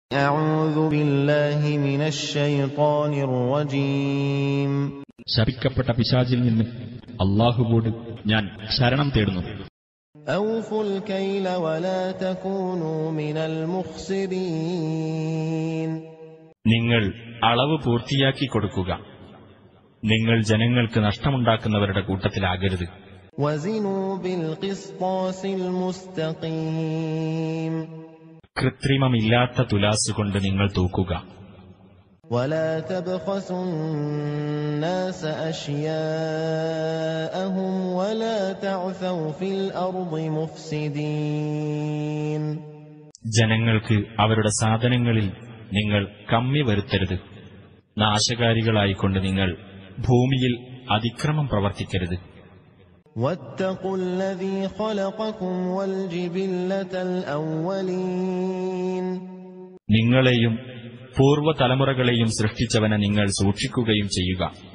أعوذ بالله من الشيطان الرجيم ശപിക്കപ്പെട്ട പിശാചിൽ നിന്ന് അള്ളാഹുവോട് ഞാൻ ശരണം തേടുന്നു أوفوا الكيل ولا تكونوا من المخسرين നിങ്ങൾ അളവ് പൂർത്തിയാക്കി കൊടുക്കുക നിങ്ങൾ ജനങ്ങൾക്ക് നഷ്ടമുണ്ടാക്കുന്നവരുടെ കൂട്ടത്തിലാകരുത് وزنوا بالقسطاس المستقيم കൃത്രിമമില്ലാത്ത തുലാസ് കൊണ്ട് നിങ്ങൾ തൂക്കുക ولا تبخسوا الناس أشياءهم ولا تعثوا في الأرض مفسدين ജനങ്ങൾക്ക് അവരുടെ സാധനങ്ങളിൽ നിങ്ങൾ കമ്മി വരുത്തരുത് നാശകാരികളായിക്കൊണ്ട് നിങ്ങൾ ഭൂമിയിൽ അതിക്രമം പ്രവർത്തിക്കരുത് واتقوا الذي خلقكم والجبلة الأولين നിങ്ങളെയും പൂർവ്വതലമുറകളെയും സൃഷ്ടിച്ചവനെ നിങ്ങൾ സൂക്ഷിക്കുകയും ചെയ്യുക